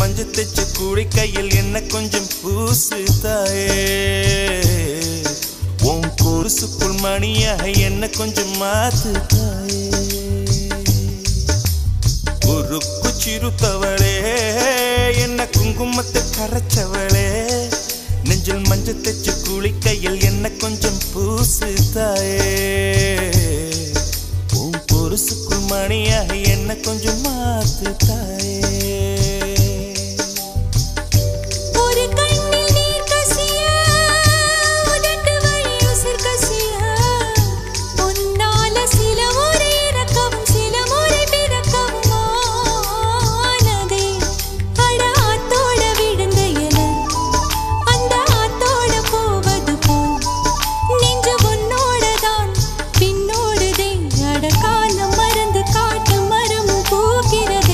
மஞ்சள் தைச்சு குளிக்கையில் என்ன கொஞ்சம் பூசு தாயே உன் கொலுசுக்குள் மணியாக என்ன கொஞ்சம் மாத்து தாயே உருக்கு சிறுத்தவளே என்ன குங்குமத்தை கரைச்சவளே நெஞ்சில் மஞ்சள் தைச்சு குளிக்கையில் என்ன கொஞ்சம் பூசு தாயே உன் பொருசுக்குள் மணியாக என்ன கொஞ்சம் மாத்து தாயே ஒரு கண்ணில் நீர் கசிய உதட்டு வழி உசிர் கசிய உன்னால சில முறை இறக்கவும் சில முறை பிறக்கவும் ஆனதே அட ஆத்தோட விழுந்த இல அந்த ஆத்தோட போவது போல் நெஞ்சு உன்னோடதான் பின்னோடுதே அட காலம் மறந்து காட்டு மரமும் பூக்கிறதே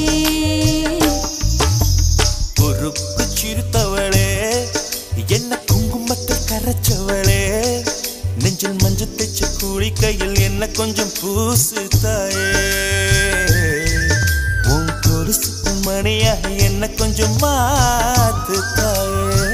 பொறுப்பு சிறுத்தவளே என்ன குங்குமத்தை கரைச்சவளே நெஞ்சில் மஞ்சள் தைச்சு குளிக்கையில் என்ன கொஞ்சம் பூசு தாயே உன் கொலுசுக்கு மணியாக என்ன கொஞ்சம் மாத்து தாயே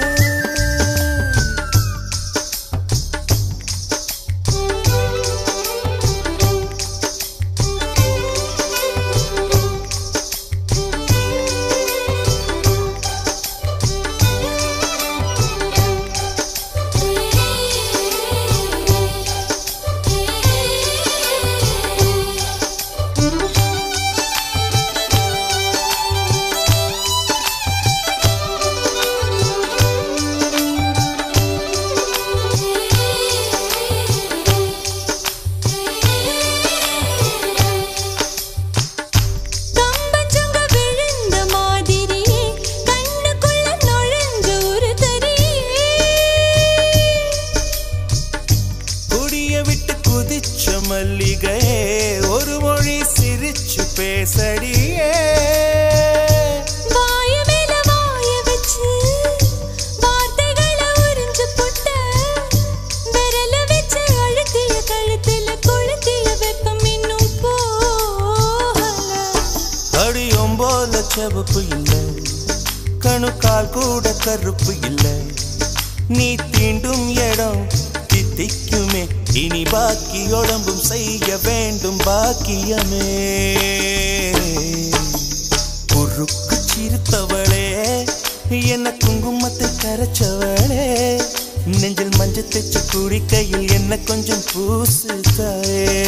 கம்பஞ்சங்க விழுந்த மாதிரியே கண்ணுக்குள்ள நுழைஞ்ச ஒரு தரியே கொடிய விட்டு குதிச்ச மல்லிகையே ஒரு மொழி சிரிச்சு பேசடியே வாய மேல வாய வச்சு வார்த்தைகளை உறிஞ்சு போட்ட விரல வச்சு அழுத்திய கழுத்துல கொளுத்திய வெப்பம் இன்னும் போகல அடியும் போல செவப்பு இல்லை கணுக்கால் கூட கருப்பு இல்லை நீ தீண்டும் இடம் தித்திக்குமே இனி பாக்கி உடம்பும் செய்ய வேண்டும் பாக்கியமே குறுக்கு சிரித்தவளே என்ன குங்குமத்தை கரைச்சவளே நெஞ்சில் மஞ்சள் தைச்சு குடிக்கையில் என்ன கொஞ்சம் பூசு தாயே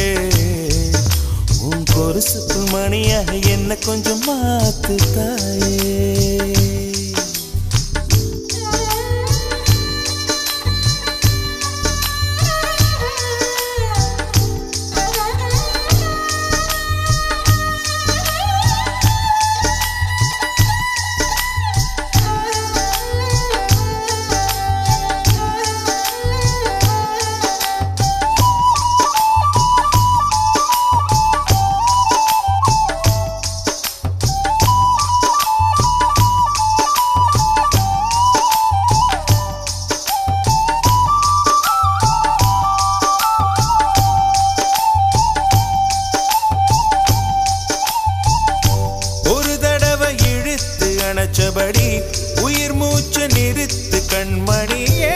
உன் கொலுசுக்கு மணியாக என்ன கொஞ்சம் மாத்து தாயே ஒரு தடவை இழுத்து அணைச்சபடி உயிர் மூச்சு நிறுத்து கண்மணியே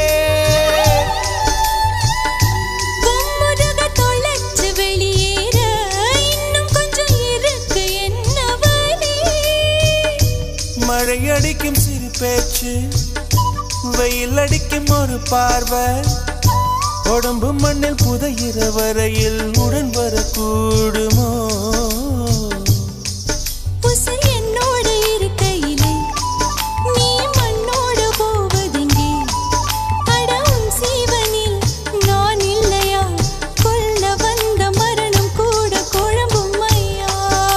கும்முருக தொலைச்சு வெளியேற இன்னும் கொஞ்சம் இருக்கு என்ன வழி மழை அடிக்கும் சிறு பேச்சு வெயில் அடிக்கும் ஒரு பார்வை உடம்பு மண்ணில் புதையிற வரையில் உடன் வரக்கூடுமோ உசிர் என்னோட இருக்கையிலே நீ மண்ணோடு போவதெங்கே அட உன் சீவனில் நான் இல்லையா கொல்ல வந்த மரணம் கூட குழம்பும் ஐயா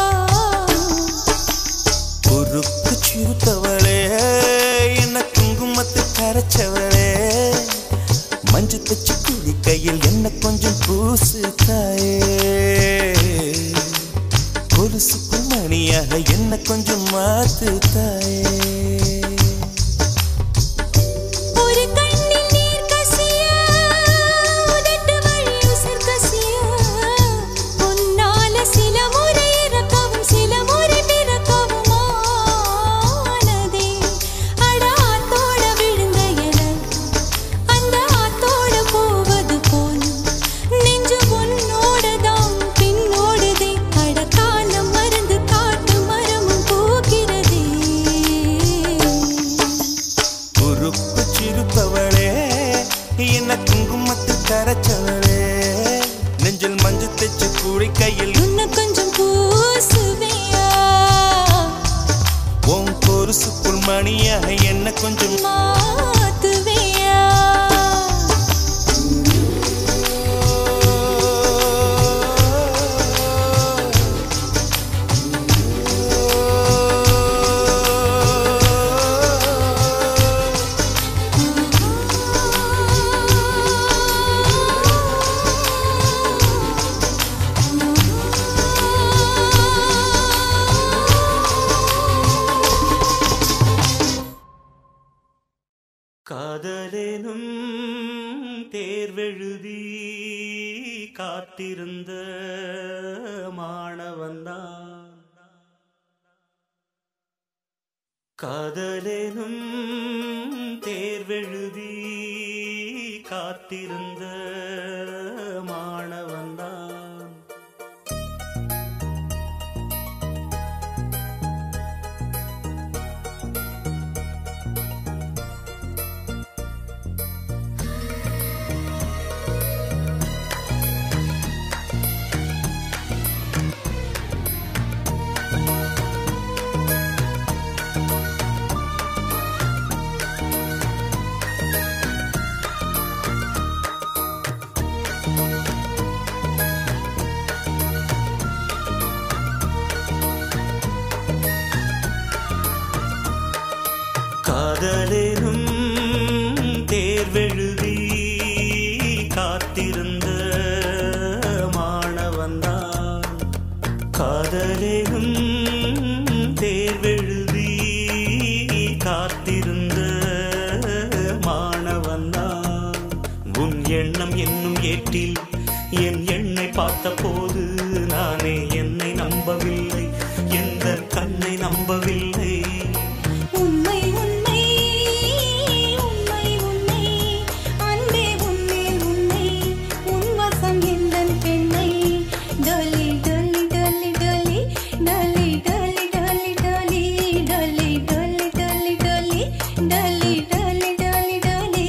பொறுப்பு சிறுத்தவளே என்ன குங்குமத்தை கரைச்சவளே மஞ்சள் தச்சு குளிக்கையில் என்ன கொஞ்சம் பூசு தாயே கொலுசுக்கு மணியாக என்ன கொஞ்சம் மாத்து தாயே ஒரு கண்ணில் நீர் கசிய உதட்டு வழி உசிர் கசிய உன்னால சில முறை இறக்கவும் சில முறை பிறக்கவும் கொலுசுக்குள் மணியாக என்ன கொஞ்சம் மாத்துவியா காதலேனும் தேர்வெழுதி காத்திருந்த மாணவன்தான் காதலேனும் தேர்வெழுதி காத்திருந்த மாணவன்தான் காதலேனும் தேர்வெழுதி காத்திருந்த மாணவன்தான் காதலேனும் தேர்வெழுதி காத்திருந்த மாணவன்தான் உன் எண்ணம் என்னும் ஏட்டில் என் எண்ணை பார்த்தபோது நானே என்னை நம்பவில்லை எந்த கண்ணை நம்பவில்லை உண்மை உண்மை உண்மை உண்மை அன்பே உன்மேல் உன்னை உன் வசம் எந்தன் பெண்ணை டொலி டொலி டொலி டொலி டொலி டொலி டொலி டொலி டொலி டொலி டொலி டொலி டொலி டொலி டொலி டொலி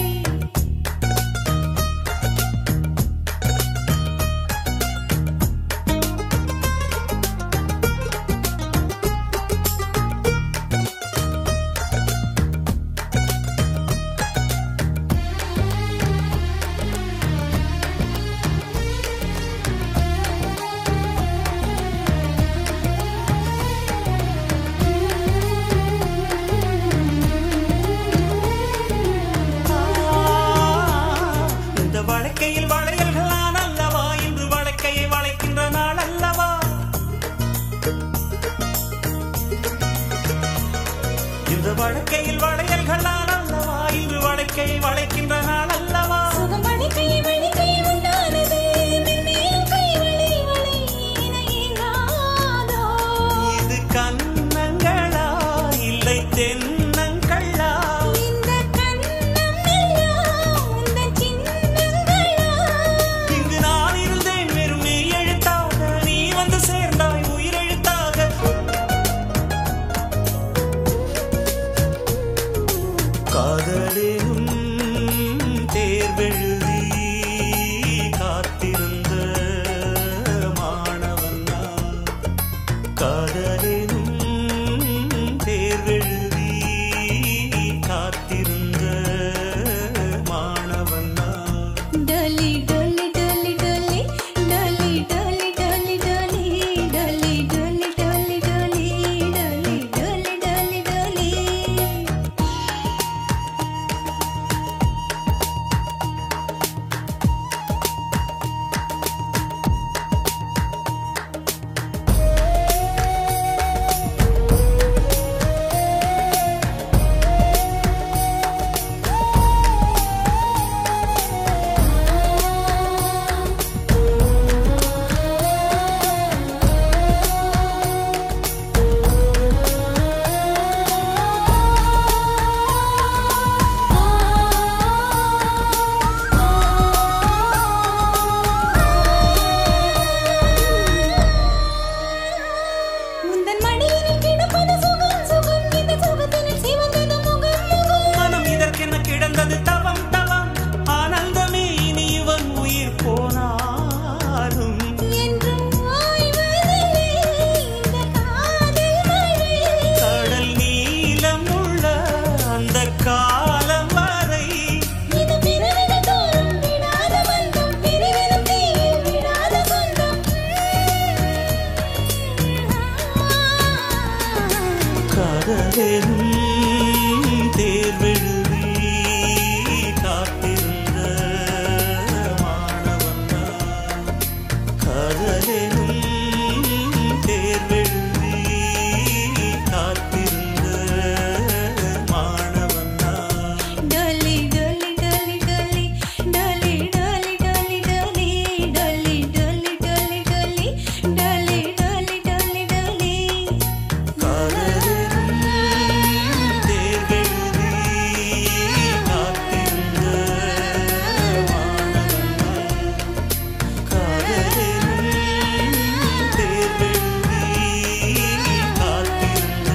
இந்த வழக்கையில் வளையல்கள் நான் அல்லவா இன்று வழக்கையை வளைக்கின்ற நாள் அல்லவா இந்த வழக்கையில் வளையல்கள் நான் அல்லவா இன்று வழக்கையை வளைக்கின்ற நாள் அல்லவா சுகமணி கை மணி கை உண்டானது மென்மேலும் கை வளை வளை இணையினாதோ இது கண்ணங்களா இல்லை தென்னங்களா இந்த கண்ணம் எல்லாம் உந்தன் சின்னங்களா இங்கு நான் இருந்தேன் வெறும் நீ எழுத்தாக நீ வந்து சேர்ந்தாய் உயிரெழுத்தாக காதலேனும் காதலும் தேர்வெழுதி காத்திருந்த மாணவன்தான் காதலும் தேர்வெழுதி காத்திருந்த மாணவன்தான் डोली डोली डोली डोली डोली डोली डोली डोली डोली डोली डोली डोली डोली डोली डोली காதலும் தேர்வெழுதி காத்திருந்த மாணவன்தான் காதலும் தேர்வெழுதி காத்திருந்த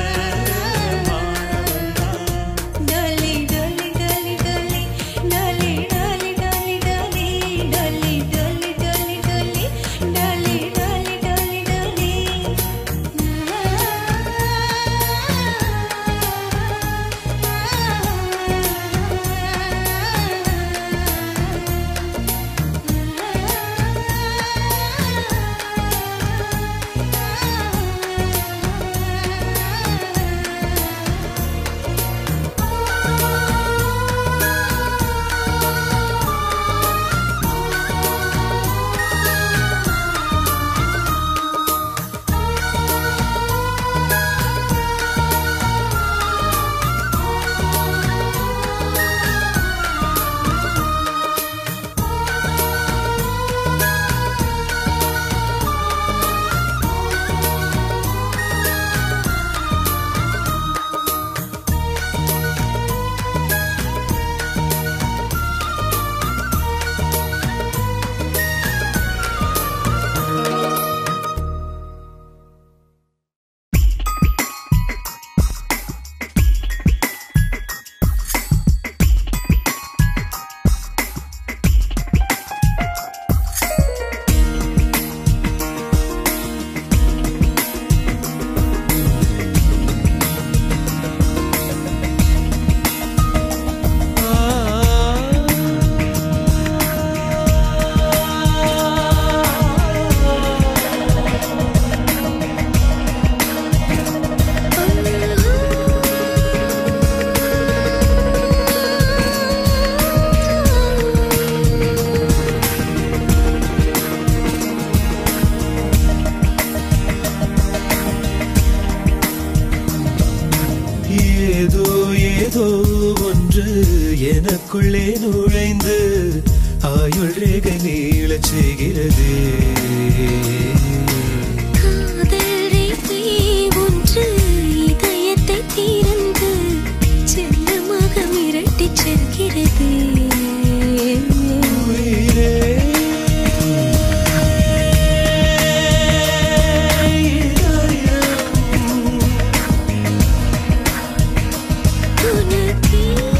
மாணவன்தான் डोली डोली डोली डोली डोली डोली डोली डोली डोली डोली डोली डोली डोली डोली डोली ஏதோ ஏதோ ஒன்று எனக்குள்ளே நுழைந்து ஆயுள் ரேகை நீளச் செய்கிறது காதல் ரேகை ஒன்று இதயத்தை திறந்து செல்லமாக மிரட்டிச் செல்கிறது உயிரே இதயம் உனக்கே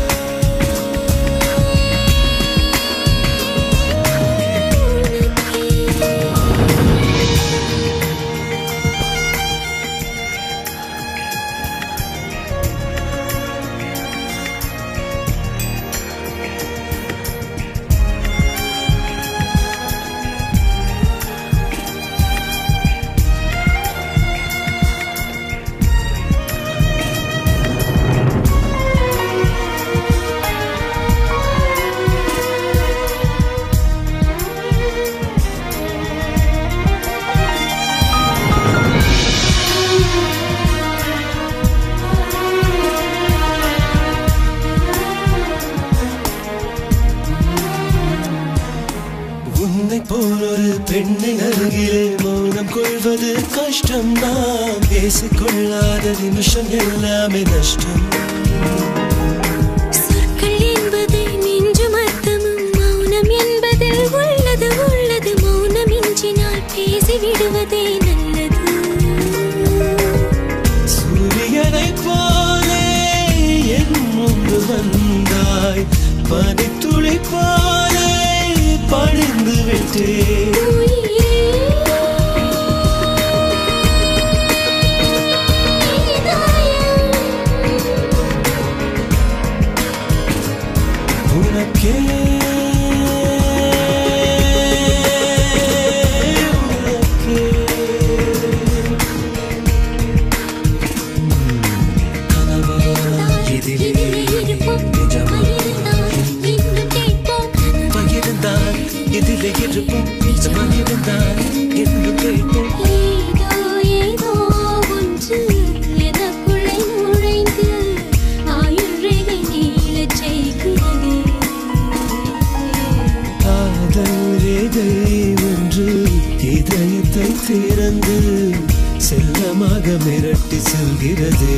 உன்னை போல் ஒரு பெண்ணின் அருகிலே மௌனம் கொள்வது கஷ்டம் நாம் பேசிக்கொள்ளாத நிமிஷம் எல்லாமே நஷ்டம் சொற்கள் என்பது நெஞ்சும் அர்த்தமும் மௌனம் என்பதில் உள்ளது உள்ளது மௌனம் இன்றினால் பேசி விடுவதே நல்லது சூரியனை போலே என் முன்பு வந்தாய் பனித்துளி போலே பணிந்து விட்டேன் உயிரே இதயம் மிரட்டி செல்கிறதே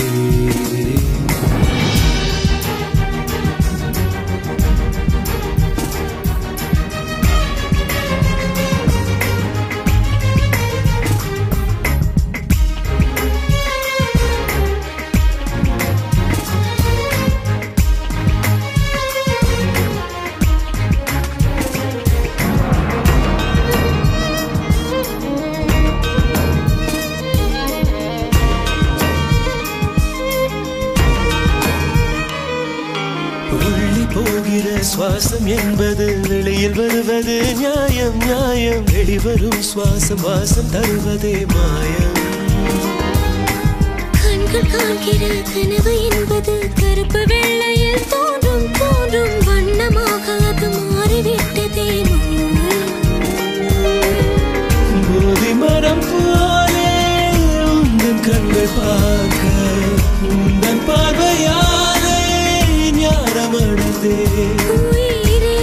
உள்ளி போகிற சுவாசம் என்பது வெளியில் வருவது நியாயம் நியாயம் வெளிவரும் சுவாசம் வாசம் தருவதே மாயம் கண்கள் காண்கிற கனவு என்பது கருப்பு வெள்ளையில் தோன்றும் தோன்றும் வண்ணமாக அது மாறிவிட்டதே போதி மரம் போலே உந்தன் கண்கள் பார்க்க உந்தன் பார்வையாலே ஞானமடைந்தே உயிரே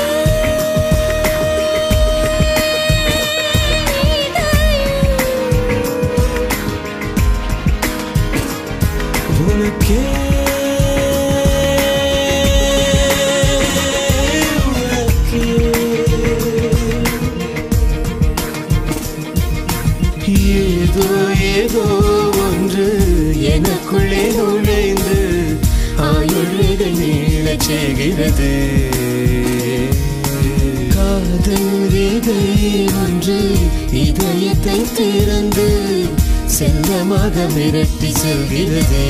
உனக்கே உனக்கே ஏதோ ஏதோ ஒன்று எனக்குள்ளே நுழைந்து ஆயுள்கள் நீளச் செய்கிறது காதல் ரேகை ஒன்று இதயத்தை திறந்து செல்லமாக மிரட்டி செல்கிறதே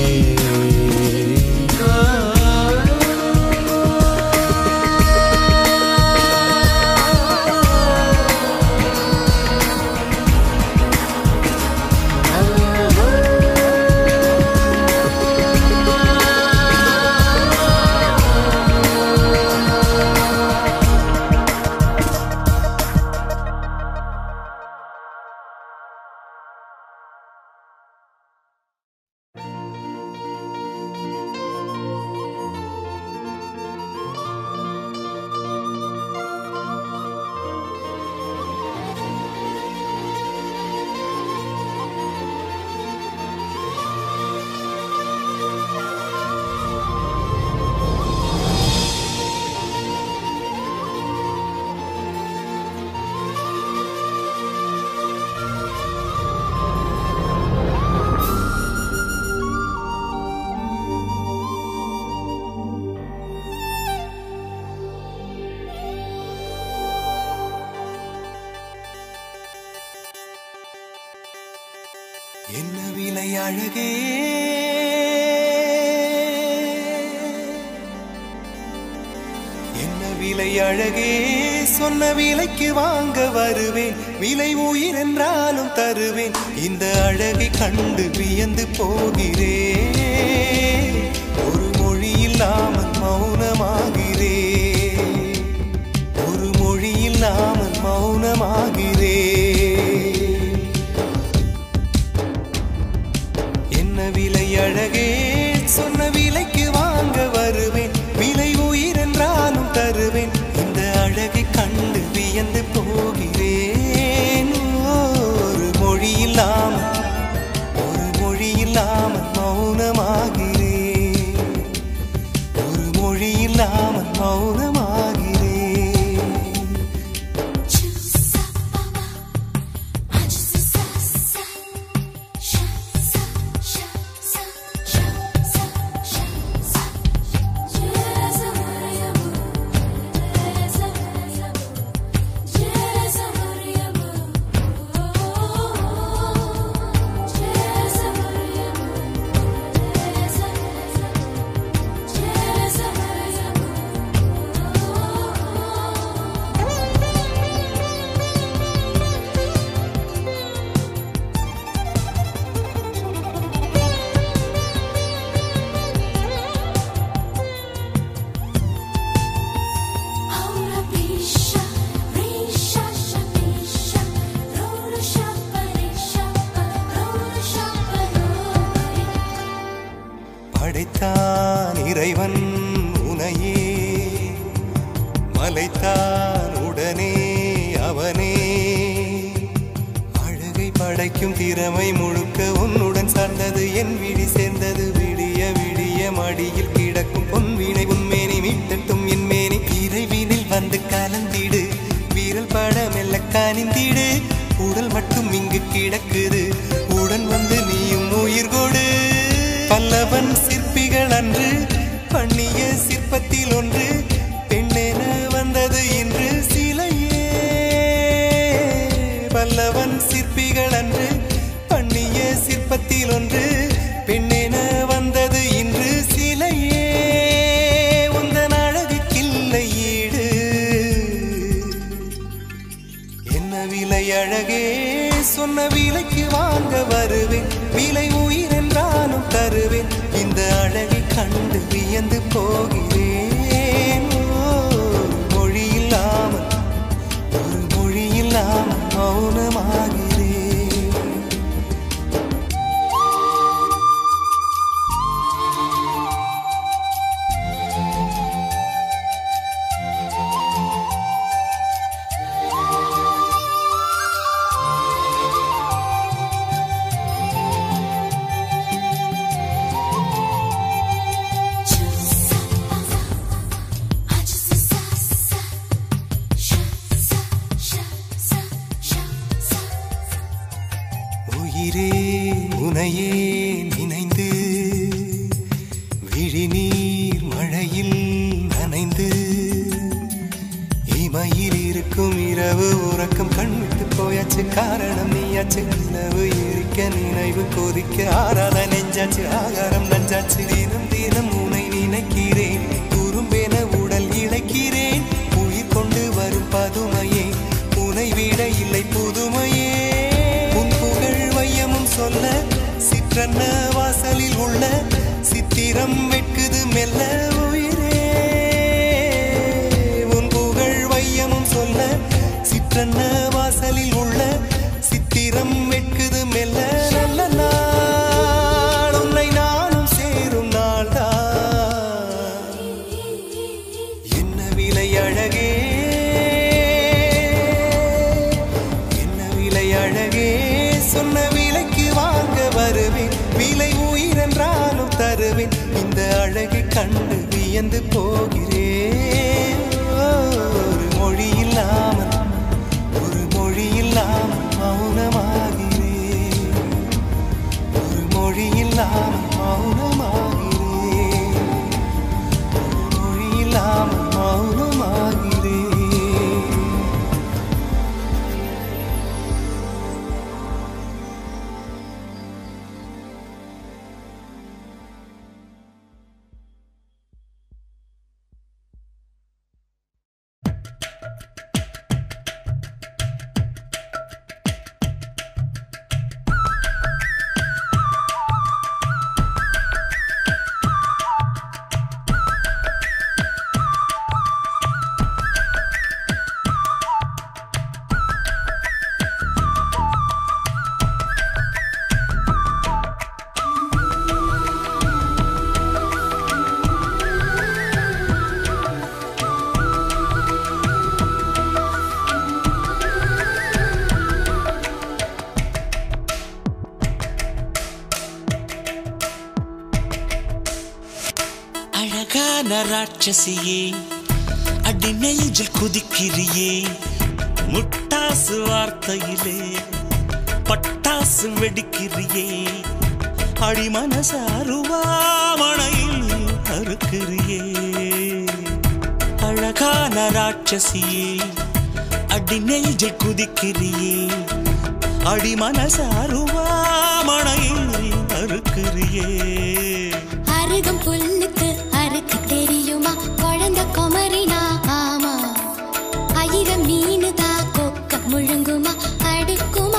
என்ன விலை அழகே என்ன விலை அழகே சொன்ன விலைக்கு வாங்க வருவேன் விலை உயிர் என்றாலும் தருவேன் இந்த அழகை கண்டு வியந்து போகிறேன் ஒரு மொழி இல்லாமல் மௌனமாகிறேன் ஒரு மொழி இல்லாமல் மௌனமாகிறேன் என்ன விலை அழகே சொன்ன விலைக்கு வாங்க வருவேன் விலை உயிர் என்றாலும் தருவேன் இந்த அழகை கண்டு வியந்து போகிறேன் ஒரு மொழி இல்லாமல் ஒரு மொழி இல்லாமல் மௌனமாகிறேன் ஒரு மொழி இல்லாமல் மௌனமாகிறேன் படைத்தான் இறைவன் உனையே மலைத்தான் உடனே அவனே அழகை படைக்கும் நடிக்கும் திறமை முழுக்க உன்னுடன் சார்ந்தது என் விழி சேர்ந்தது விடிய விடிய மடியில் கிடக்கும் பொன்வினை உன்மேனி மீட்டட்டும் என் மேனி இறைவினில் வந்து கலந்திடு வீரல் பட மெல்ல காணிந்திடு உடல் மட்டும் இங்கு கிடக்குது உடன் வந்து நீயும் உயிர் கொடு பல்லவன் சிற்பிகள் அன்று பண்ணிய சிற்பத்தில் ஒன்று பெண்ணென வந்தது இன்று சிலையே பல்லவன் சிற்பிகள் அன்று பண்ணிய சிற்பத்தில் ஒன்று பெண்ணென வந்தது இன்று சிலையே உந்தன் அழகுக்கில்லை ஈடு என்ன விலை அழகே சொன்ன விலைக்கு வாங்க வருவேன் விலை உயிர் என்றாலும் தருவேன் இந்த அழகை கண்டு வியந்து போகிறேன் ஓ, மொழி இல்லாமல் ஒரு மொழி இல்லாமல் மௌனமாகிறேன் உயிரே உனையே நினைந்து விழிநீர் மழையில் நனைந்து இமையில் இருக்கும் இரவு உறக்கம் கண்விட்டு போயாச்சு காரணம் நீயாச்சு நிலவு எரிக்க நினைவு கொதிக்க ஆறாத நெஞ்சாச்சு ஆகாரம் நஞ்சாச்சு தினம் தினம் உனை நினைக்கிறேன் குறும்பென உடல் இழைக்கிறேன் உயிர் கொண்டு வரும் பதுமையே உனை விட இல்லை புதுமையே உன் புகழ் வையமும் சொல்ல சிற்றன்ன வாசலில் உள்ள சித்திரம் வெட்குது மெல்ல உயிரே உன் புகழ் வையமும் சொல்ல சிற்றன்ன வாசலில் உள்ள சித்திரம் வெட்குது மெல்ல நல்ல நாள் உன்னை நானும் சேரும் நாள்தான் என்ன விலை அழகே என்ன விலை அழகே சொன்ன விலைக்கு வாங்க வருவேன் விலை உயிர் என்றாலும் தருவேன் இந்த அழகை கண்டு வியந்து போகிறேன் ஓ, ஒரு மொழி இல்லாமல் ஒரு மொழி இல்லாமல் மௌனமாகிறேன் ஒரு மொழி இல்லாமல் மௌனமாகிறேன் ஒரு மொழி இல்லாமல் மௌனமாகிறேன் அழகான ராட்சசியே அடி நெஞ்சில் குதிக்கிறியே முட்டாசு வார்த்தையிலே பட்டாசு வெடிக்கிறியே அடி மனச அருவாமணையில் அறுக்கிறியே அழகான ராட்சசியே அடி நெஞ்சில் குதிக்கிறியே அடி மனச அருவாமணையில் அறுக்கிறியே அருகம் புல்லுக்கு அறுக்க தெரியுமா குழந்தை குமரினா ஆமா ஆயிரம் மீனுதா கொக்க முழுங்குமா அடுக்குமா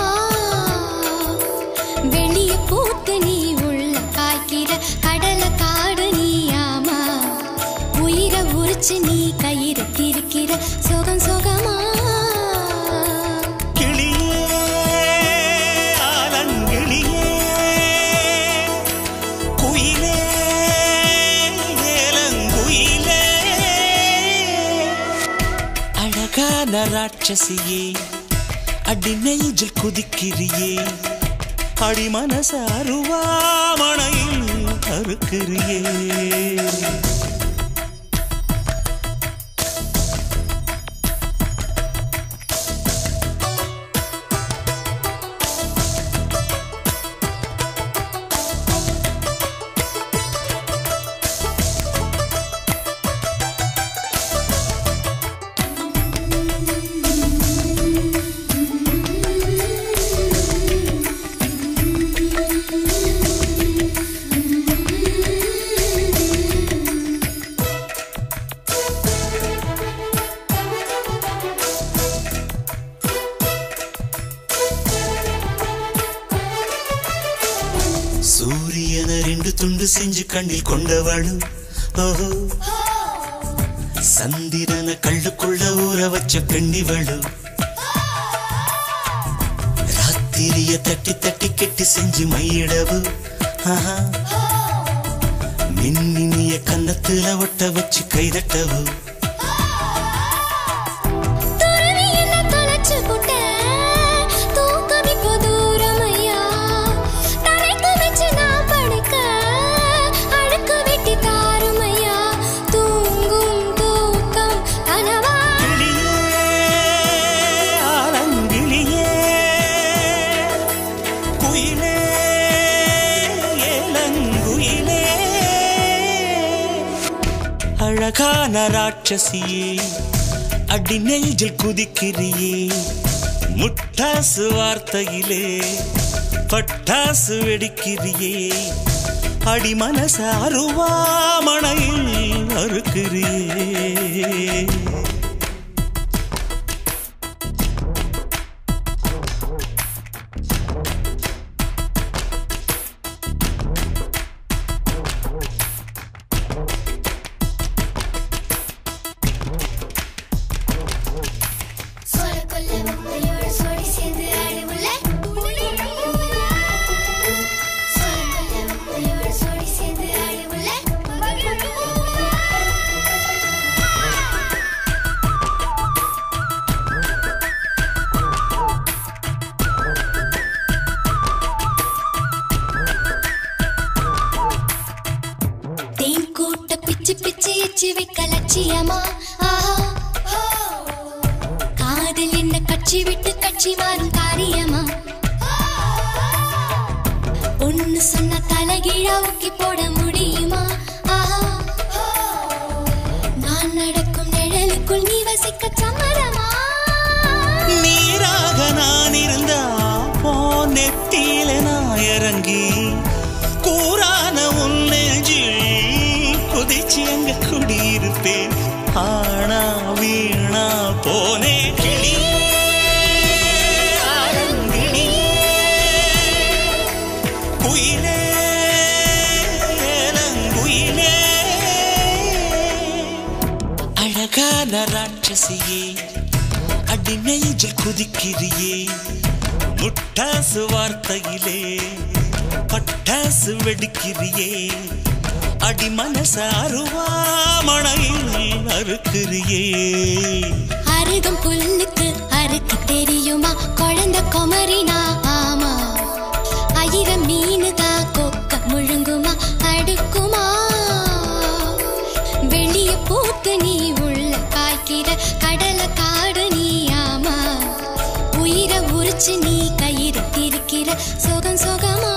வெளிய பூத்து நீ உள்ள காய்க்கிற கடல காடு நீ ஆமா உயிரை உரிச்சு நீ கயிறு திரிக்கிற சுகம் சுகமா கிளியே ஆலங்கிளியே குயிலே ஏலங்குயிலே அழகான ராட்சசியே அடி நெஞ்சில் குதிக்கிறியே அடி மனச அருவாமணையில் அறுக்கிறியே சூரியன ரெண்டு துண்டு செஞ்சு கண்ணில் கொண்டவளு ஓஹோ சந்திரன கள்ளுக்குள்ள ஊற வச்ச பெண்ணிவளு ராத்திரிய தட்டி தட்டி கெட்டி செஞ்சு மையிடவு ஆஹா மின்னினிய கன்னத்துல ஒட்ட வச்சு கைதட்டவு துறவி என்ன தொலைச்சு புட்ட தூக்கம் இப்போ தூரமையா தரைக்கு வச்சு நான் படுக்க அழுக்கு வெட்டி தாருமையா தூங்கும் தூக்கம் கனவா கிளியே ஆலங்கிளியே குயிலே ஏலங்குயிலே அழகான ராட்சசியே அடி நெஞ்சில் குதிக்கிறியே முட்டாசு வார்த்தையிலே பட்டாசு வெடிக்கிறியே அடி மனச அருவாமணையில் அறுக்கிறியே சோளக்கொல்ல முட்டையோட சோடி சேர்ந்து ஆடுவுல சோளக்கொல்ல முட்டையோட சோடி சேர்ந்து ஆடுவுல தேன் கூட்ட பிச்சு பிச்சு எச்சு வைக்க லட்சியமா ஆஹா காதல் என்ன கட்சி விட்டு கட்சி மாறும் காரியமா ஒன்னு சொன்ன தலைகீழா ஊக்கி போட முடியுமா ஆஹா நான் நடக்கும் நிழலுக்குள் நீ வசிக்க சம்மதமா நீராக நான் இருந்தா போ நெத்தியில நான் இறங்கி கூறான உன் நெஞ்சில் குதிச்சு அங்க குடியிருப்பேன் ஆனா வீணா போனே கிளி ஆலங்கிளியே, குயிலே ஏலங்குயிலே அழகான ராட்சசியே அடி நெஞ்சில் குதிக்கிறியே முட்டாசு வார்த்தையிலே பட்டாசு வெடிக்கிறியே அடி மனச அருவாமணையில் அறுக்கிறியே அருகம் புல்லுக்கு அறுக்க தெரியுமா குழந்தை குமரினா ஆமா ஆயிரம் மீனுதா கொக்க முழுங்குமா அடுக்குமா வெளிய பூத்து நீ உள்ள காய்க்கிற கடல காடு நீ ஆமா உயிரை உரிச்சு நீ கயிறு திரிக்கிற சுகம் சுகமா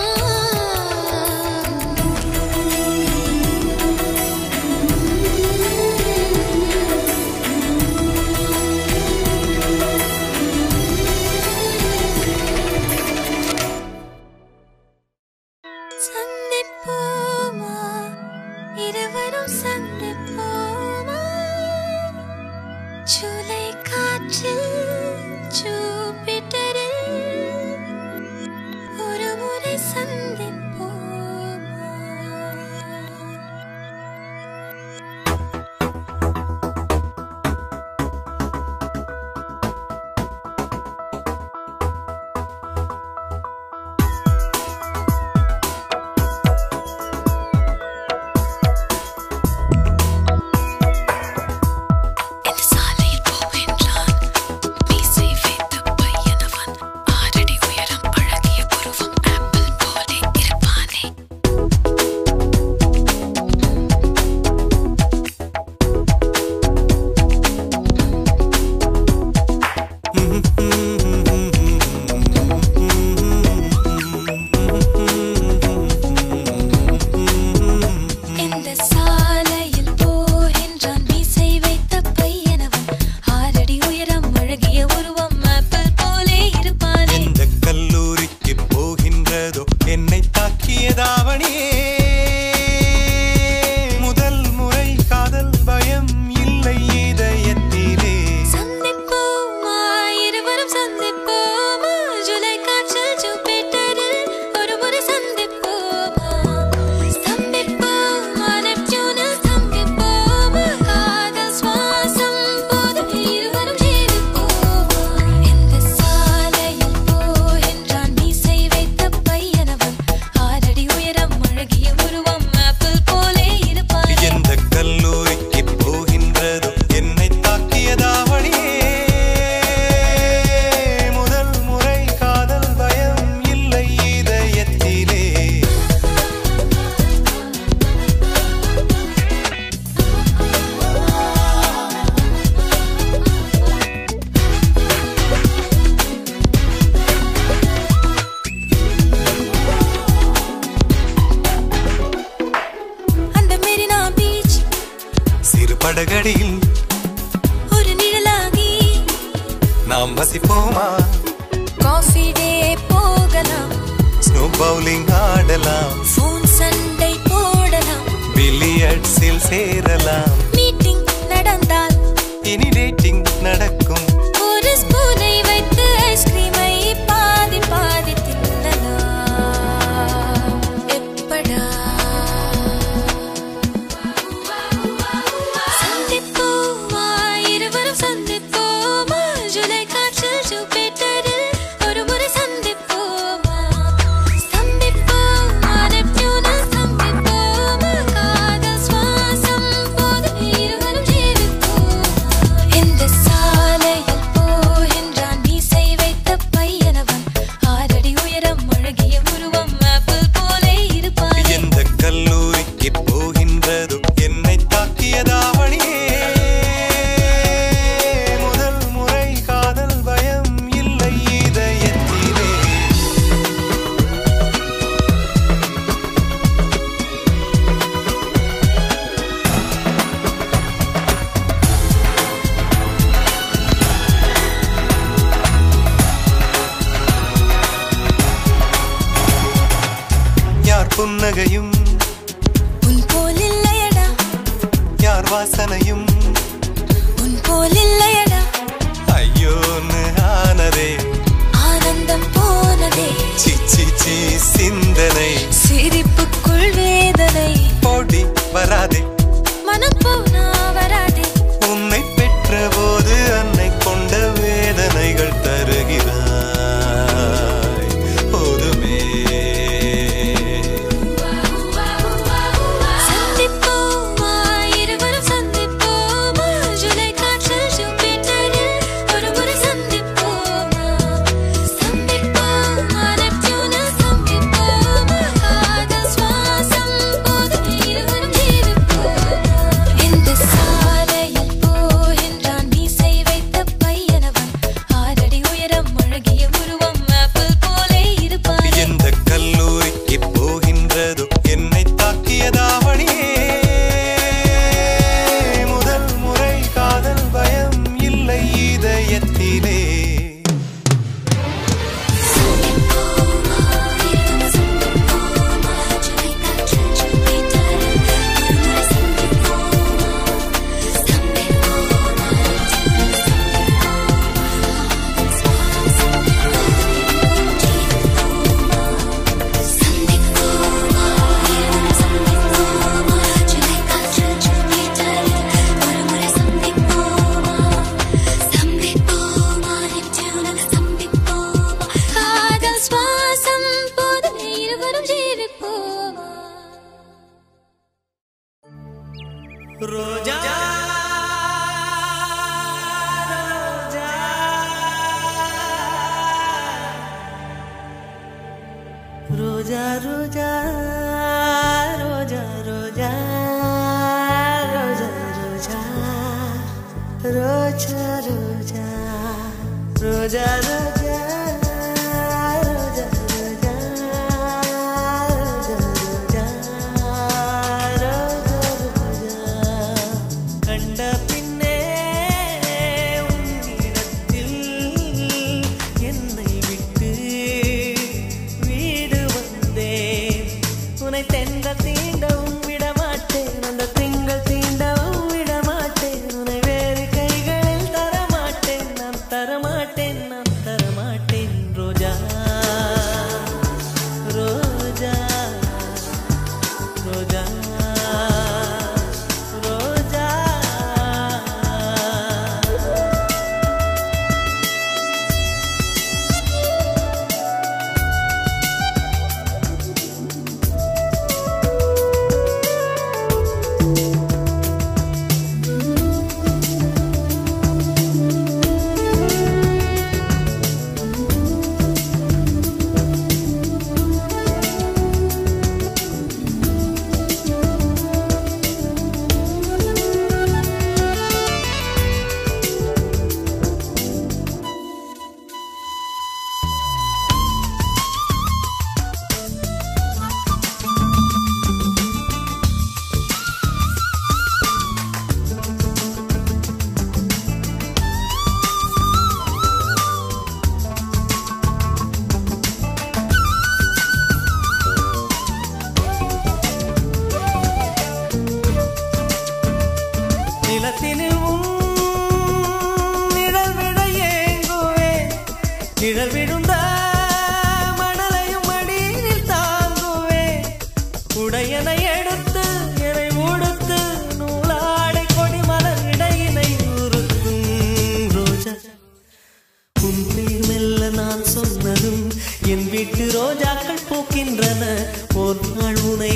சந்திப்போமா இருவரும் சந்திப்போமா ஜூலை காற்றில் ஜூபிட்டரில் ஒரு முறை சந்திப்போமா இந்த சாலையில் போவென்றான் மீசை வைத்த படகடியில் ஒரு நிழலாகி நாம் வசிப்போமா காஃபி டே போகலாம் ஸ்னோ பவுலிங் ஆடலாம் ஃபோன் சண்டை போடலாம் பில்லியட்ஸில் சேரலாம் மீட்டிங் நடந்தால் இனி டேட்டிங் நடக்கும் ஒரு ஸ்பூனை வைத்து ஐஸ்கிரீமை பாதி பாதி தின்னலாம் எப்படா சந்திப்போமா இருவரும் சந்திப்போமா ஜூலை காற்றில் ஜூபிட்டரில் ஒரு முறை சந்திப்போமா ஸ்தம்பிப்போமா நெப்டியூனில் ஸ்தம்பிப்போமா காதல் சுவாசம் போது இருவரும் ஜீவிப்போமா இந்த சாலையில் போகின்றான் மீசை வைத்த பையனவன் ஆறடி உயரம் அழகிய உருவம் ஆப்பிள் போலே இருப்பான் எந்த கல்லூரிக்கு போகின்றதோ என்னை தாக்கியதாவணியே முதல் முறை காதல் பயம் இல்லை இதயத்திலே யார் புன்னகையும் உன் போல் இல்லையடா யார் வாசனையும் உன் போல் இல்லையடா ஐயோன்னு ஆனதே ஆனந்தம் போனதே சிச்சி சி சிந்தனை சிரிப்புக்குள் வேதனை போடி வராதே மனம் போனா வராதே உன்னை பெற்ற போது அன்னை கொண்ட வேதனைகள் தருகிறாய் போதுமே சந்திப்போமா இருவரும் சந்திப்போமா ஜூலை காற்றில் ஜூபிட்டரில் ஒரு முறை சந்திப்போமா சந்திப்போமா நெப்டியூனில் சந்திப்போமா காதல் சுவாசம் போது இருவரும் ஜீவிப்போமா இந்த சாலையில் போகின்றான் மீசை வைத்த பையனவன் ஆறடி உயரம் அழகிய உருவம் ஆப்பிள் போலே இருப்பான் எந்த கல்லூரிக்கு போகின்றதோ என்னை தாக்கியதாவணியே முதல் முறை காதல் பயம் இல்லை இதயத்திலே காதல் சுவாசம் போது இருவரும் ஜீவிப்போமா ரோஜா ரோஜா ரோஜா ரோஜா ரோஜா ரோஜா ரோஜா ரோஜா ரோஜா ரோஜா ரோஜா ரோஜா ரோஜா ரோஜா ரோஜா ரோஜா கண்ட பின்னே உன்னிடத்தில் என்னை விட்டு வீடு வந்தேன் உன்னை தெந்த தீண்டவும் விட மாட்டேன் அந்த திங்கள் தீண்டவும் விட மாட்டேன் உன்னை வேறு கைகளில் தரமாட்டேன் நான் தரமாட்டேன் நான் தரமாட்டேன் ரோஜா ரோஜா ரோஜா ரோஜா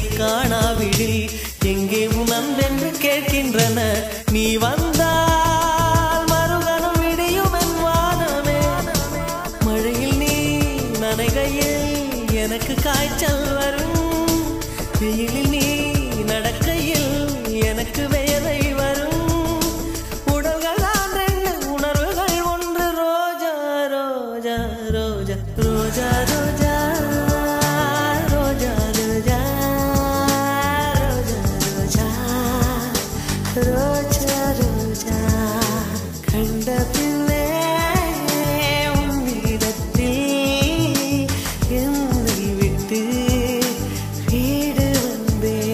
காணாவிடில் எங்கே உன் அன்பென்று கேட்கின்றன நீ வந்தால் மறுகணம் விடியும் என் வானமே மழையில் நீ நனைகையில் எனக்கு காய்ச்சல் வரும் வெயிலில் நீ நடக்கையில் எனக்கு வேலை வரும் உடல்கள் தான் ரெண்டு உணர்வுகள் ஒன்று ரோஜா ரோஜா ரோஜா ரோஜா ரோஜா ரோஜா ரோஜா ரோஜா ரோஜா ரோஜா ரோஜா கண்ட பிள்ளை உன்னிடத்தில் என்னை விட்டு வீடு வந்தேன்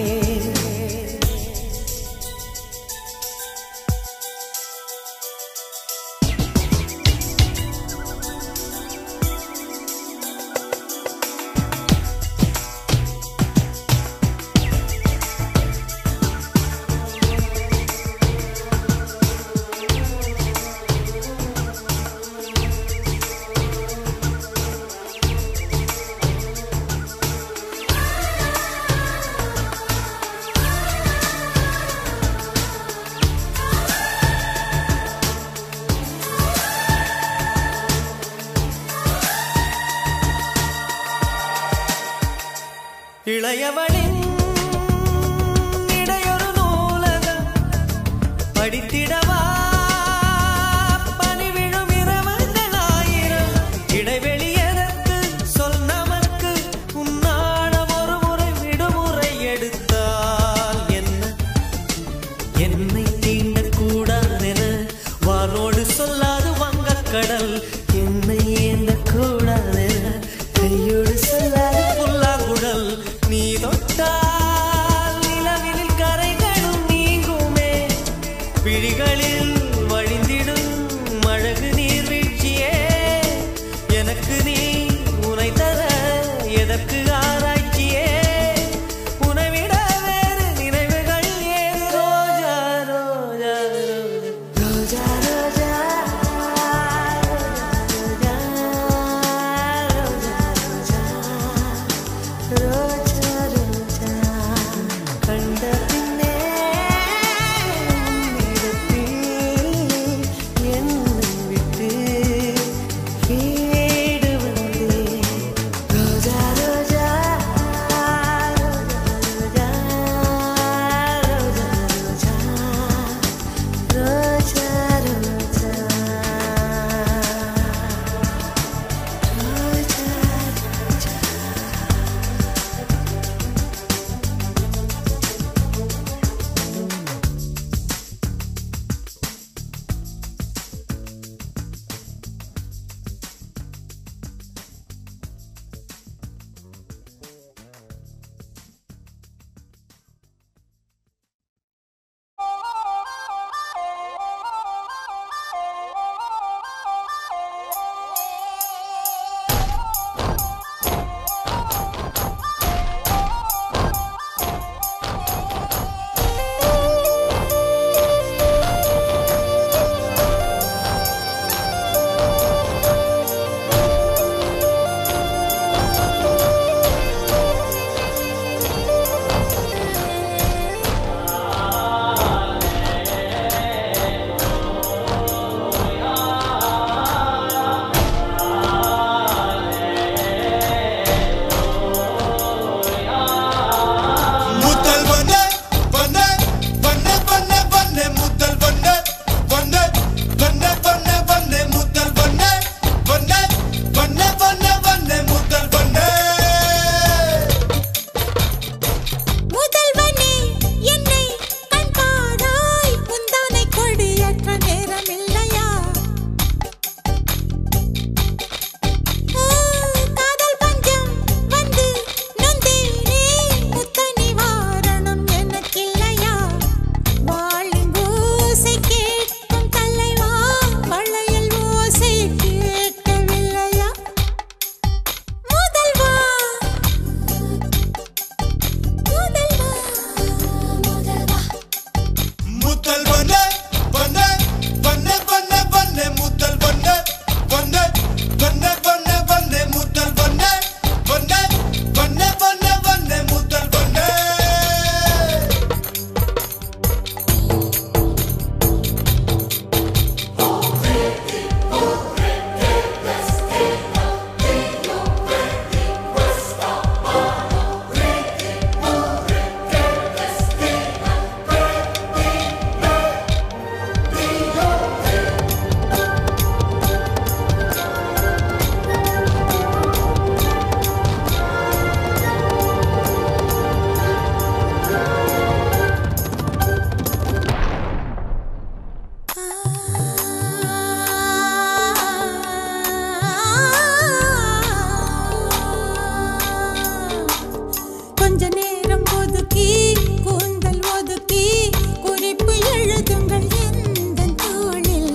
ஒதுக்கி கூந்தல் ஒதுக்கி குறிப்பு எழுதுங்கள் எந்த தோளில்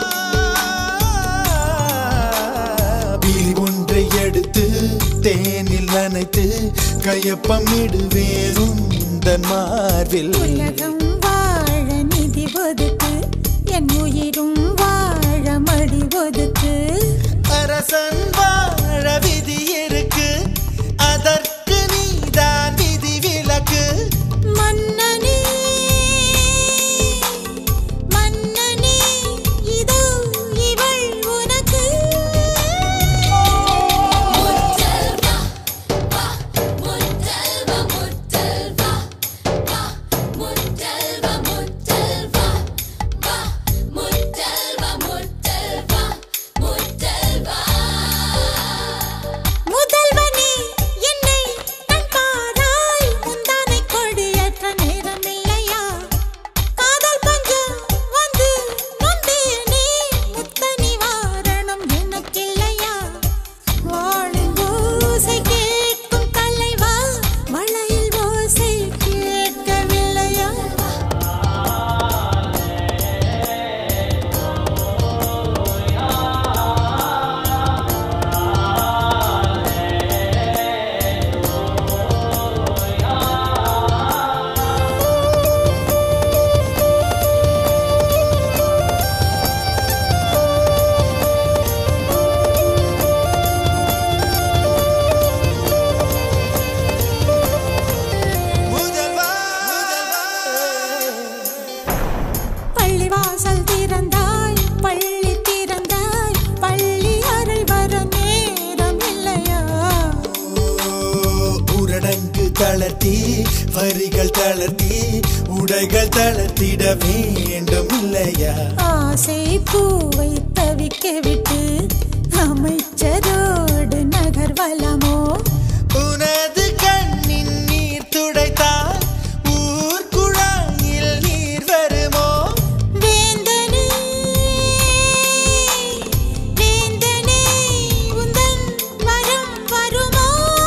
விழி ஒன்றை எடுத்து தேனில் நனைத்து கையப்பமிடுவேன் உந்தன் மார்பில் உலகம் வாழ நிதி ஒதுக்கு என் உயிரும் வாழ மடி ஒதுக்கு அரசன் வாழ விதி இருக்கு அதற்கு நீதான் விதி விலக்கு மன்னனே மன்னனே இதோ இவள் உனக்கு முதல்வனே என்னை கண் பாராய் முந்தானை கொடியேற்ற நேரம் இல்லையா காதல் பஞ்சம் வந்து நொந்தேனே முத்த நிவாரணம் எனக்கில்லையா வாழின் ஓசை கேட்கும் தலைவா மழையில் ஓசை கேட்கவில்லையா முதல்வா முதல்வா பள்ளிவாசல் திறந்தாய் பள்ளி திறந்தாய் பள்ளி அறை வர நேரம் இல்லையா ஊரடங்கு தளர்த்தி வரிகள் தளர்த்தி உடைகள் தளர்த்திட வேண்டும் இல்லையா ஆசை பூவை தவிக்க விட்டு அமைச்சரோடு நகர்வலமோ உனது கண்ணின் நீர் துடைத்தால் ஊர் குழாயில் நீர் வருமோ வேந்தனே வேந்தனே உந்தன் வரம் வருமோ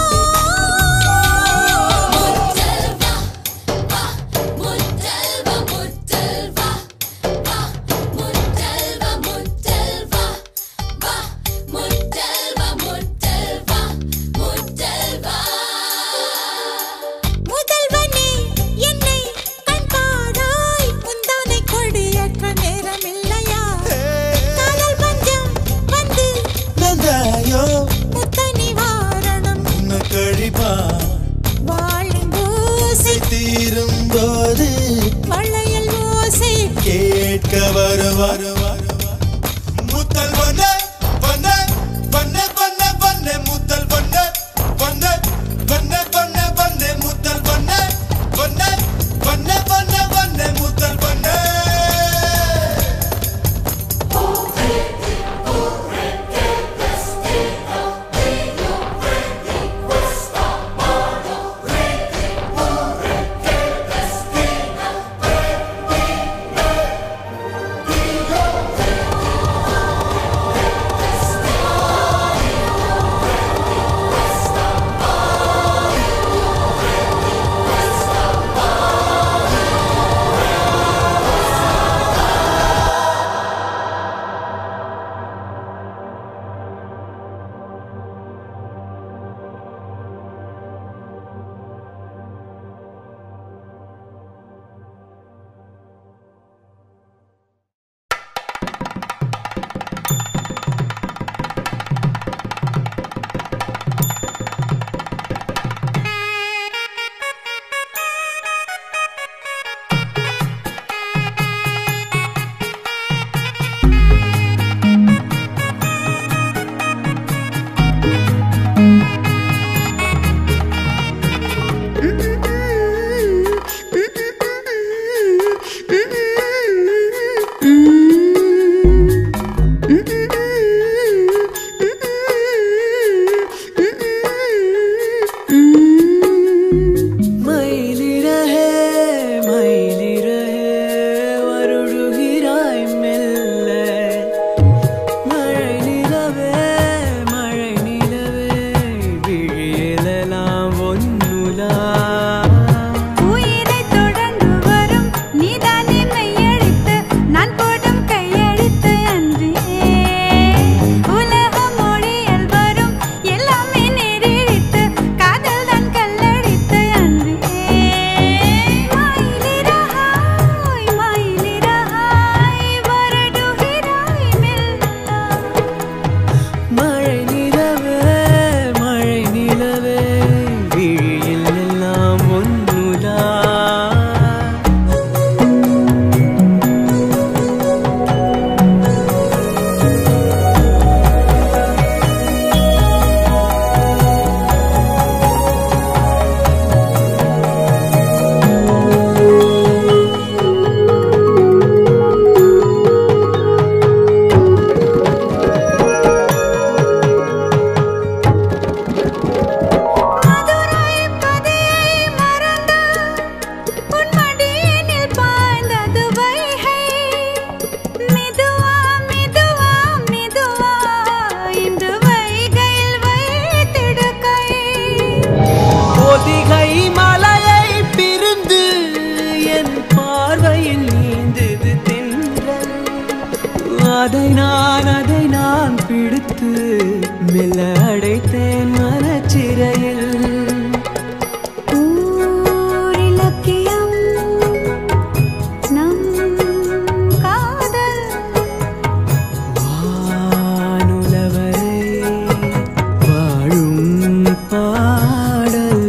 முதல்வனே என்னை கண் பாராய் முந்தானை கொடியேற்ற நேரம் இல்லையா காதல் பஞ்சம் வந்து நந்தாயோ முத்த நிவாரணம் உன்னை கழிப்பா வாழின் ஓசை தீரும் போது வளையல் ஓசை கேட்க வரு வரு வரு முத்தல் பொண்ண பொண்ண பொண்ண பொண்ண பொண்ண முத்தல் பொண்ண பொண்ண பொண்ண பொண்ண பொண்ண முத்தல் பொண்ண பொண்ண பொண்ண பொண்ண பொண்ண முத்தல் பொண்ண முதல்வா அதை நான் அதை நான் பிடித்து மெல்ல அடைத்தேன் மனச்சிறையில் ஊரிலக்கியம் நம் காதல் வானுலவரை வாழும் பாடல்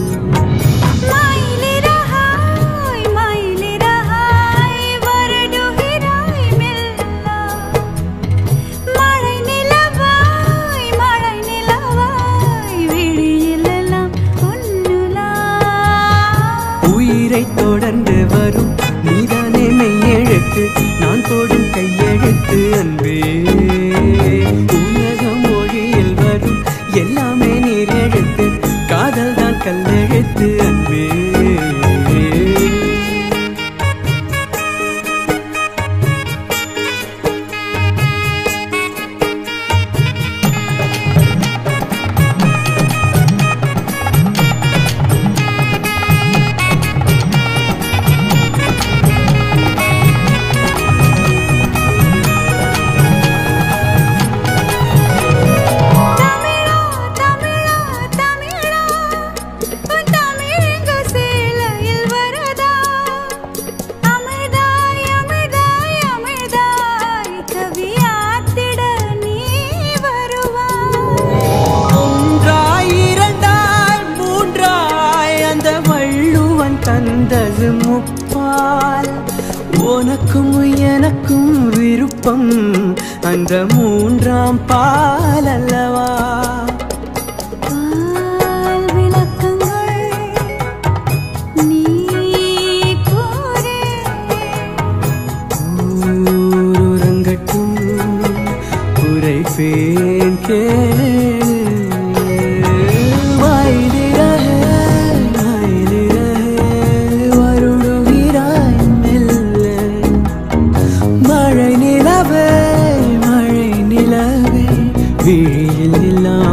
மயிலிறகாய் மயிலிறகாய் வருடுகிறாய் மெல்ல மழை நிலவாய் மழை நிலவாய் விழியிலெல்லாம் உன்னுலா உயிரை தொடர்ந்து வரும் நீதானே மெய்யெழுத்து நான் போடும் கையெழுத்து அன்பே உலக மொழியில் வரும் எல்லாமே நீர் எழுத்து காதல் தான் கல்லெழுத்து அன்பே தமிழா தமிழா தமிழா உன் தமிழங்க சேலையில் வரதா அமிர்தாய் அமிர்தாய் அமிர்தாய் கவியாத்திட நீ வருவாய் ஒன்றாய் இரண்டாய் மூன்றாய் அந்த வள்ளுவன் தந்தது முப்பால் உனக்கும் எனக்கும் விருப்பம் அந்த மூன்றாம் பால் அல்லவா பால் விளக்கங்கள் நீ கூறே ஊருறங்கட்டும் உரைப்பேன் கேளு வாயிலிரகே, வாயிலிரகே, வருடுகிறாய் மெல்ல மழை நிலவே மழை நிலவே விழியில் எல்லாம்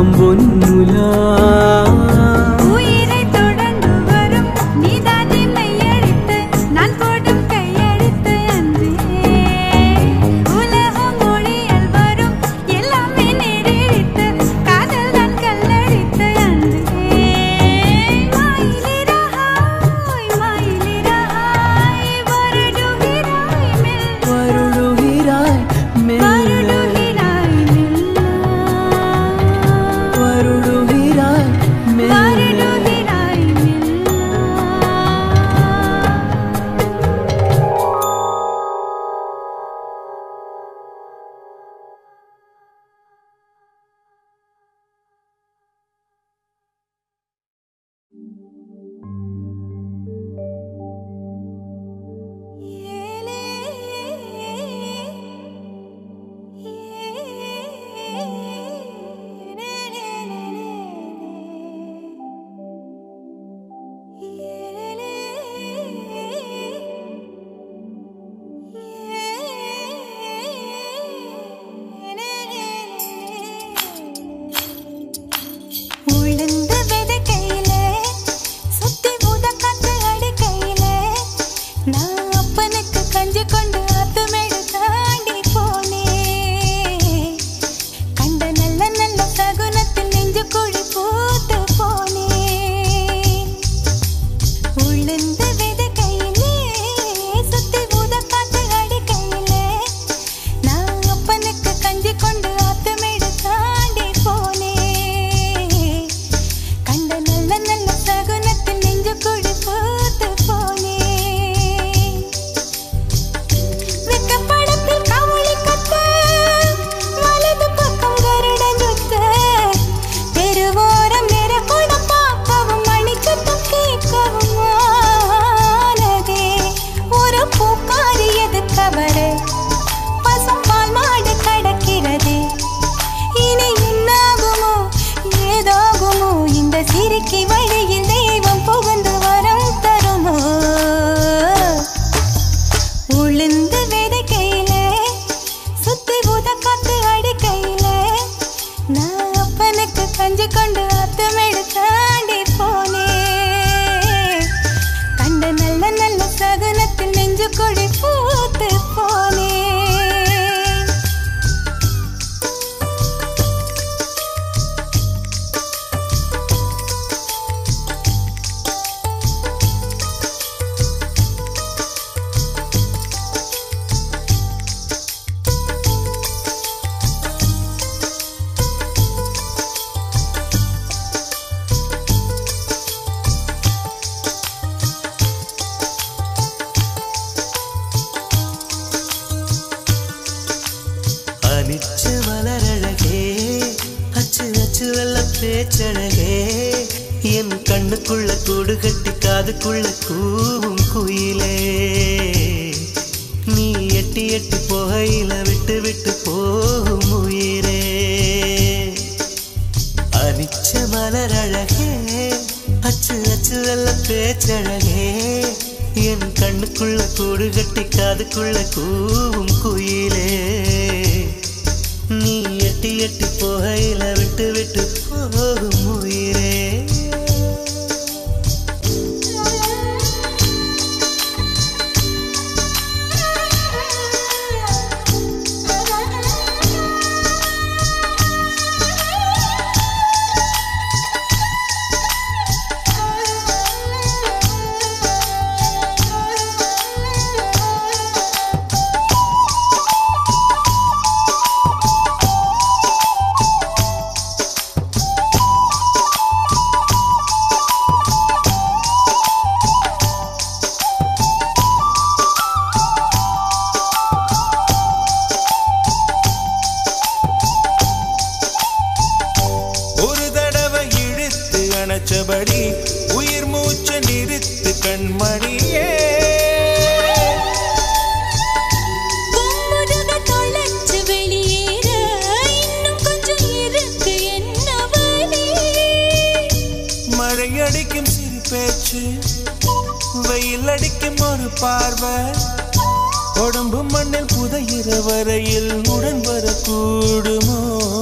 பேச்சழகே என் கண்ணுக்குள்ள கூடு கட்டி காதுக்குள்ள கூவும் குயிலே நீ எட்டி எட்டி போகையில விட்டு விட்டு போகும் உயிரே அனிச்ச மலர் அழகே அச்சு அச்சு வெள்ள பேச்சழகே என் கண்ணுக்குள்ள கூடு கட்டி காதுக்குள்ள கூவும் குயிலே நீ எட்டி எட்டி போகையில விட்டு விட்டு போகும் உயிரே ஒரு தடவை இழுத்து அணைச்சபடி உயிர் மூச்ச நிறுத்து கண்மணியே பொம்முருக தொலைச்சு வெளியேற இன்னும் கொஞ்சம் இருக்கு என்ன வழி மழை அடிக்கும் சிறு பேச்சு வெயில் அடிக்கும் ஒரு பார்வை உடம்பு மண்ணில் புதையிற வரையில் உடன் வரக்கூடுமோ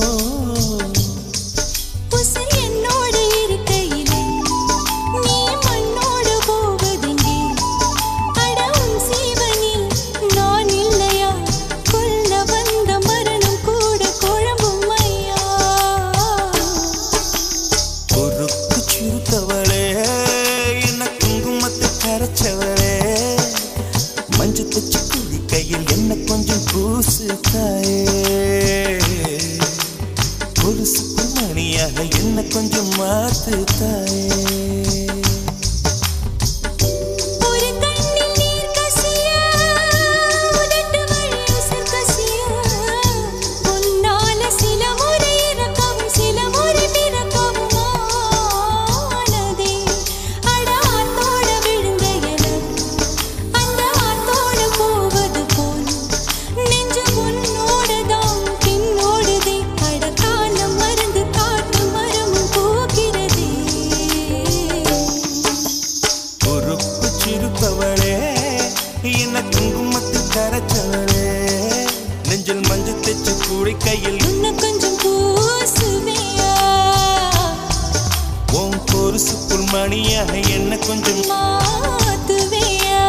உசிர் என்னோடு இருக்கையிலே நீ மண்ணோடு போவதெங்கே அட உன் சீவனில் நான் இல்லையா கொல்ல வந்த மரணம் கூட குழம்பும் ஐயா பொறுப்பு சிறுத்தவளே என்ன குங்குமத்தை கரைச்சவளே மஞ்சள் தச்சு குடி கையில் என்ன கொஞ்சம் பூசு தாயே ஒரு சுப்பிரமணியாக என்ன கொஞ்சம் மாத்து தாயே ஒரு கண்ணில் நீர் கசிய உதட்டு வழி உசிர் கசிய உன்னால சில முறை இறக்கவும் சில முறை பிறக்கவும் ஆனதே அட ஆத்தோட விழுந்த என அந்த ஆத்தோட போவது போல் நெஞ்சு உன்னோட தான் பின்னோடுதே அட காலம் மறந்து காட்டு மரமும் போகிறதே பொறுப்பு சிறுத்தவளே என்ன குங்குமத்து கரைச்சவளே நெஞ்சில் மஞ்சள் தைச்சு கூடி கையில் இன்னும் கொஞ்சம் பூசுவியா உன் பொருசு புல்மணியாக என்ன கொஞ்சம் மாத்துவியா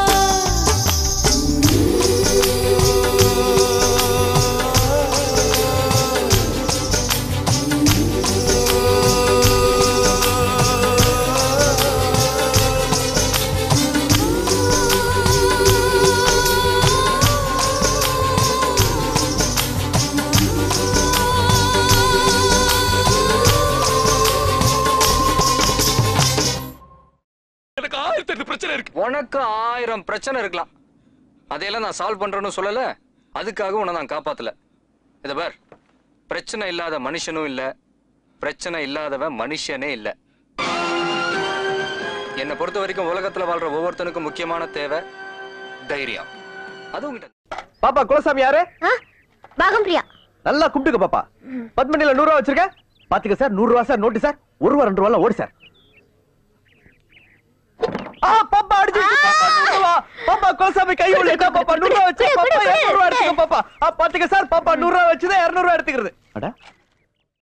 எனக்கு ஆயிரத்தி எட்டு பிரச்சனை இருக்கு உனக்கு ஆயிரம் பிரச்சனை இருக்கலாம் அதையெல்லாம் நான் சால்வ் பண்றேன்னு சொல்லல அதுக்காக உன்னை நான் காப்பாத்தல இத பார் பிரச்சனை இல்லாத மனுஷனும் இல்ல பிரச்சனை இல்லாதவன் மனுஷனே இல்ல என்னை பொறுத்த வரைக்கும் உலகத்துல வாழ்ற ஒவ்வொருத்தனுக்கும் முக்கியமான தேவை தைரியம் அது உங்ககிட்ட பாப்பா குலசாமி யாரு பாகம் பிரியா நல்லா கும்பிட்டுக்க பாப்பா பத்மனில நூறு ரூபா வச்சிருக்க பாத்துக்க சார் நூறு ரூபா சார் நோட்டு சார் ஒரு ரூபா ரெண்டு ரூபா ஓடு சார் ஆ பாப்பா அடிச்சு பாப்பா குலசாமி கை உள்ள பாப்பா நூறு ரூபா வச்சு பாப்பா இருநூறு ரூபா எடுத்துக்க பாப்பா ஆ பாத்துக்க சார் பாப்பா நூறு ரூபா வச்சுதான் இருநூறு ரூபா எடுத்துக்கிறது அட